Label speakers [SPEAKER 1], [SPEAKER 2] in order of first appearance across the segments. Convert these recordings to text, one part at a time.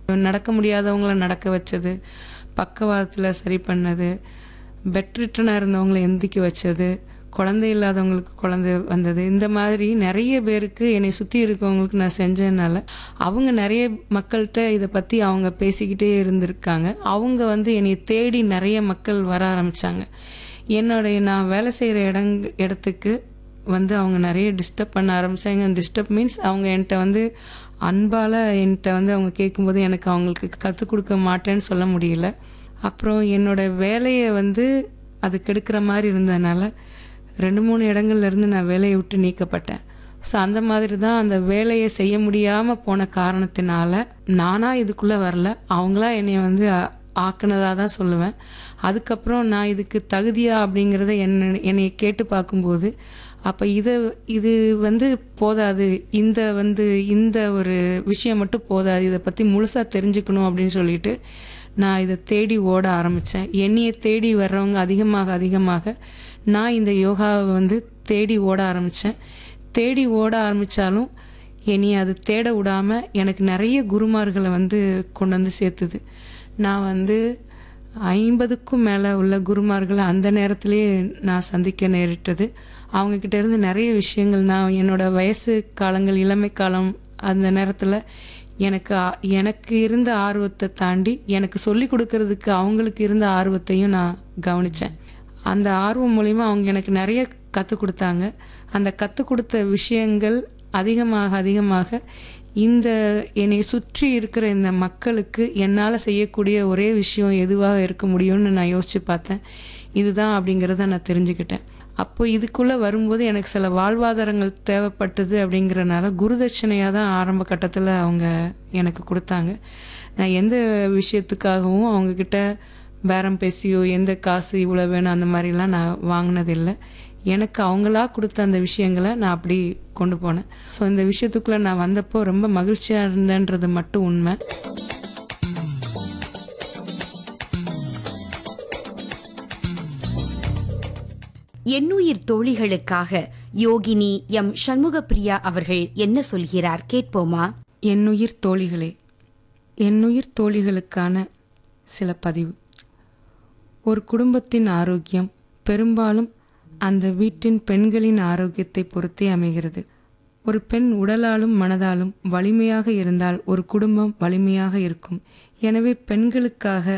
[SPEAKER 1] நடக்க முடியாதவங்கள நடக்க வச்சது பக்கவாதத்தில் சரி பண்ணது பெட் ரிட்டனாக இருந்தவங்கள எந்திக்க வச்சது குழந்தை இல்லாதவங்களுக்கு குழந்தை வந்தது இந்த மாதிரி நிறைய பேருக்கு என்னை சுற்றி இருக்கவங்களுக்கு நான் செஞ்சதுனால அவங்க நிறைய மக்கள்கிட்ட இதை பற்றி அவங்க பேசிக்கிட்டே இருந்திருக்காங்க அவங்க வந்து என்னை தேடி நிறைய மக்கள் வர ஆரம்பித்தாங்க என்னுடைய நான் வேலை செய்கிற இடங் இடத்துக்கு வந்து அவங்க நிறைய டிஸ்டர்ப் பண்ண ஆரம்பித்தாங்க டிஸ்டர்ப் மீன்ஸ் அவங்க என்கிட்ட வந்து அன்பால் என்கிட்ட வந்து அவங்க கேட்கும்போது எனக்கு அவங்களுக்கு கற்றுக் கொடுக்க மாட்டேன்னு சொல்ல முடியல அப்புறம் என்னோட வேலையை வந்து அது கெடுக்கிற மாதிரி இருந்ததுனால ரெண்டு மூணு இடங்கள்ல இருந்து நான் வேலையை விட்டு நீக்கப்பட்டேன் ஸோ அந்த மாதிரி தான் அந்த வேலையை செய்ய முடியாமல் போன காரணத்தினால நானாக இதுக்குள்ளே வரல அவங்களா என்னை வந்து ஆ- ஆக்குனதா தான் சொல்லுவேன் அதுக்கப்புறம் நான் இதுக்கு தகுதியா அப்படிங்கிறத என்ன என்னை கேட்டு பார்க்கும்போது அப்போ இதை இது வந்து போதாது இந்த வந்து இந்த ஒரு விஷயம் மட்டும் போதாது இதை பற்றி முழுசாக தெரிஞ்சுக்கணும் அப்படின்னு சொல்லிட்டு நான் இதை தேடி ஓட ஆரம்பித்தேன் என்னையை தேடி வர்றவங்க அதிகமாக அதிகமாக நான் இந்த யோகாவை வந்து தேடி ஓட ஆரம்பித்தேன் தேடி ஓட ஆரம்பித்தாலும் என்னைய அது தேட விடாமல் எனக்கு நிறைய குருமார்களை வந்து கொண்டு வந்து சேர்த்துது நான் வந்து ஐம்பதுக்கும் மேலே உள்ள குருமார்களை அந்த நேரத்திலேயே நான் சந்திக்க நேரிட்டது அவங்க கிட்ட இருந்து நிறைய விஷயங்கள் நான் என்னோட வயசு காலங்கள் இளமை காலம் அந்த நேரத்தில் எனக்கு ஆ- எனக்கு இருந்த ஆர்வத்தை தாண்டி எனக்கு சொல்லி கொடுக்கறதுக்கு அவங்களுக்கு இருந்த ஆர்வத்தையும் நான் கவனித்தேன் அந்த ஆர்வம் மூலிமா அவங்க எனக்கு நிறைய கற்றுக் கொடுத்தாங்க அந்த கற்றுக் கொடுத்த விஷயங்கள் அதிகமாக அதிகமாக இந்த என்னை சுற்றி இருக்கிற இந்த மக்களுக்கு என்னால் செய்யக்கூடிய ஒரே விஷயம் எதுவாக இருக்க முடியும்னு நான் யோசித்து பார்த்தேன் இதுதான் அப்படிங்கிறத நான் தெரிஞ்சுக்கிட்டேன் அப்போ இதுக்குள்ளே வரும்போது எனக்கு சில வாழ்வாதாரங்கள் தேவைப்பட்டது அப்படிங்கிறனால குருதட்சணையாக தான் ஆரம்ப கட்டத்தில் அவங்க எனக்கு கொடுத்தாங்க நான் எந்த விஷயத்துக்காகவும் அவங்கக்கிட்ட பேரம் பேசியோ எந்த காசு இவ்வளோ வேணும் அந்த மாதிரிலாம் நான் வாங்கினதில்லை எனக்கு அவங்களா கொடுத்த அந்த விஷயங்களை நான் அப்படி கொண்டு போனேன் ஸோ இந்த விஷயத்துக்குள்ளே நான் வந்தப்போ ரொம்ப மகிழ்ச்சியாக இருந்தேன்றது மட்டும் உண்மை
[SPEAKER 2] எண்ணுயிர் தோழிகளுக்காக யோகினி எம் சண்முகப்பிரியா அவர்கள் என்ன சொல்கிறார் கேட்போமா
[SPEAKER 1] என்னுயிர் தோழிகளே என்னுயிர் தோழிகளுக்கான சில பதிவு ஒரு குடும்பத்தின் ஆரோக்கியம் பெரும்பாலும் அந்த வீட்டின் பெண்களின் ஆரோக்கியத்தை பொறுத்தே அமைகிறது ஒரு பெண் உடலாலும் மனதாலும் வலிமையாக இருந்தால் ஒரு குடும்பம் வலிமையாக இருக்கும் எனவே பெண்களுக்காக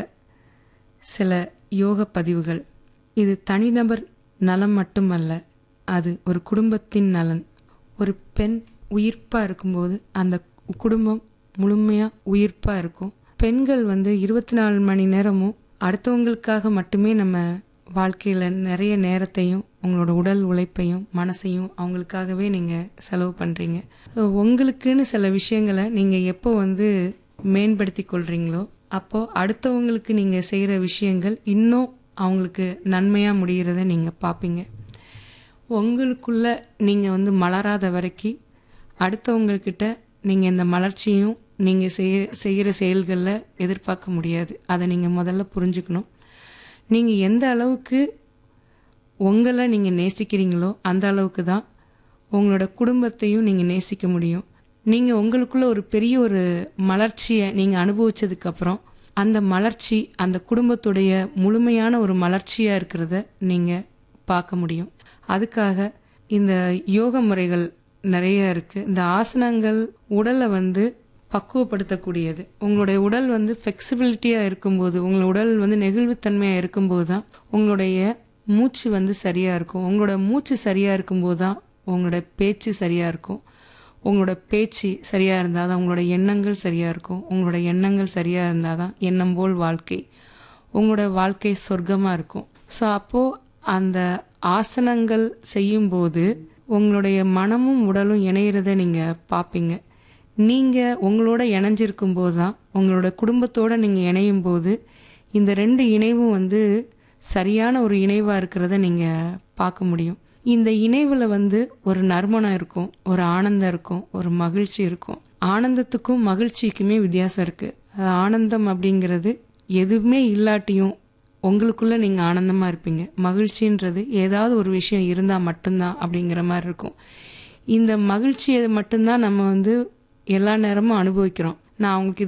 [SPEAKER 1] சில யோக பதிவுகள் இது தனிநபர் நலம் மட்டுமல்ல அது ஒரு குடும்பத்தின் நலன் ஒரு பெண் உயிர்ப்பா இருக்கும்போது அந்த குடும்பம் முழுமையா உயிர்ப்பா இருக்கும் பெண்கள் வந்து இருபத்தி நாலு மணி நேரமும் அடுத்தவங்களுக்காக மட்டுமே நம்ம வாழ்க்கையில நிறைய நேரத்தையும் உங்களோட உடல் உழைப்பையும் மனசையும் அவங்களுக்காகவே நீங்க செலவு பண்றீங்க So, உங்களுக்குன்னு சில விஷயங்களை நீங்க எப்போ வந்து மேம்படுத்தி கொள்றீங்களோ அப்போ அடுத்தவங்களுக்கு நீங்க செய்யற விஷயங்கள் இன்னும் அவங்களுக்கு நன்மையா முடிகிறத நீங்க பார்ப்பீங்க உங்களுக்குள்ள நீங்க வந்து மலராத வரைக்கும் அடுத்தவங்கக்கிட்ட நீங்க இந்த மலர்ச்சியும் நீங்க செய்ய செய்கிற செயல்களில் எதிர்பார்க்க முடியாது அதை நீங்க முதல்ல புரிஞ்சுக்கணும் நீங்க எந்த அளவுக்கு உங்களை நீங்கள் நேசிக்கிறீங்களோ அந்த அளவுக்கு தான் உங்களோட குடும்பத்தையும் நீங்கள் நேசிக்க முடியும் நீங்கள் உங்களுக்குள்ள ஒரு பெரிய ஒரு மலர்ச்சியை நீங்கள் அனுபவிச்சதுக்கப்புறம் அந்த மலர்ச்சி அந்த குடும்பத்துடைய முழுமையான ஒரு மலர்ச்சியாக இருக்கிறத நீங்கள் பார்க்க முடியும் அதுக்காக இந்த யோக முறைகள் நிறைய இருக்குது இந்த ஆசனங்கள் உடலை வந்து பக்குவப்படுத்தக்கூடியது உங்களுடைய உடல் வந்து ஃப்ளெக்சிபிலிட்டியாக இருக்கும்போது உங்களோட உடல் வந்து நெகிழ்வுத்தன்மையாக இருக்கும்போது தான் உங்களுடைய மூச்சு வந்து சரியாக இருக்கும் உங்களோட மூச்சு சரியாக இருக்கும்போது தான் உங்களோட பேச்சு சரியாக இருக்கும் உங்களோட பேச்சு சரியாக இருந்தால் தான் உங்களோட எண்ணங்கள் சரியாக இருக்கும் உங்களோட எண்ணங்கள் சரியாக இருந்தால் தான் எண்ணம் போல் வாழ்க்கை உங்களோட வாழ்க்கை சொர்க்கமாக இருக்கும் ஸோ அப்போது அந்த ஆசனங்கள் செய்யும்போது உங்களுடைய மனமும் உடலும் இணையிறத நீங்கள் பார்ப்பீங்க நீங்கள் உங்களோட இணைஞ்சிருக்கும் போது தான் உங்களோட குடும்பத்தோட நீங்கள் இணையும் போது இந்த ரெண்டு இணைவும் வந்து சரியான ஒரு இணைவாக இருக்கிறத நீங்கள் பார்க்க முடியும் இந்த இணைவில் வந்து ஒரு நறுமணம் இருக்கும் ஒரு ஆனந்தம் இருக்கும் ஒரு மகிழ்ச்சி இருக்கும் ஆனந்தத்துக்கும் மகிழ்ச்சிக்குமே வித்தியாசம் இருக்குது ஆனந்தம் அப்படிங்கிறது எதுவுமே இல்லாட்டியும் உங்களுக்குள்ள நீங்கள் ஆனந்தமாக இருப்பீங்க மகிழ்ச்சின்றது ஏதாவது ஒரு விஷயம் இருந்தால் மட்டும்தான் அப்படிங்கிற மாதிரி இருக்கும் இந்த மகிழ்ச்சியை மட்டும்தான் நம்ம வந்து எல்லா நேரமும் அனுபவிக்கிறோம் நான் அவங்களுக்கு